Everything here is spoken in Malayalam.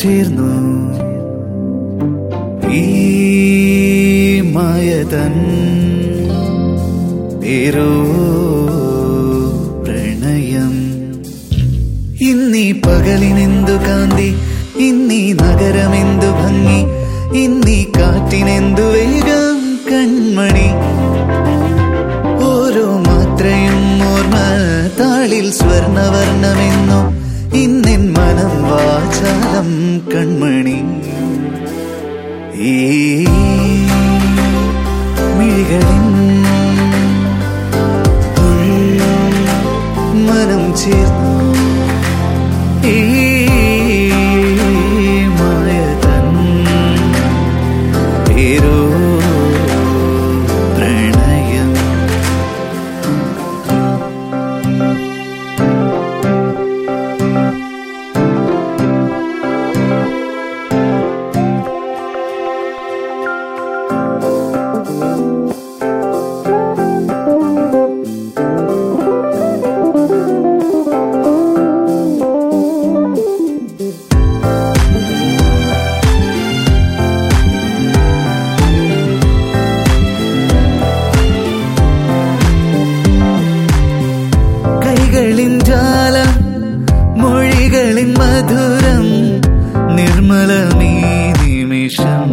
ചേർന്നു ഈ മായതൻ പേരോ പ്രണയം ഇന്നീ പകലിനെന്തു കാന്തി ഇന്നീ നഗരമെന്തു ഭംഗി ഇന്നീ കാറ്റിനെന്തു വേഗം കൺമണി ഓരോ മാത്രയും ഓർമ്മ താളിൽ സ്വർണവർണ്ണമെന്നോ ഇന്നെൻ മനം വാചാലം കൺമണി ഈ മിഴികളിൻ മനം ചേർന്നു ഈ മായതൻ പേരോ പ്രണയം കൈകളിൻ ജാലം മൊഴികളിൻ മധുരം നിർമ്മലമീ നിമിഷം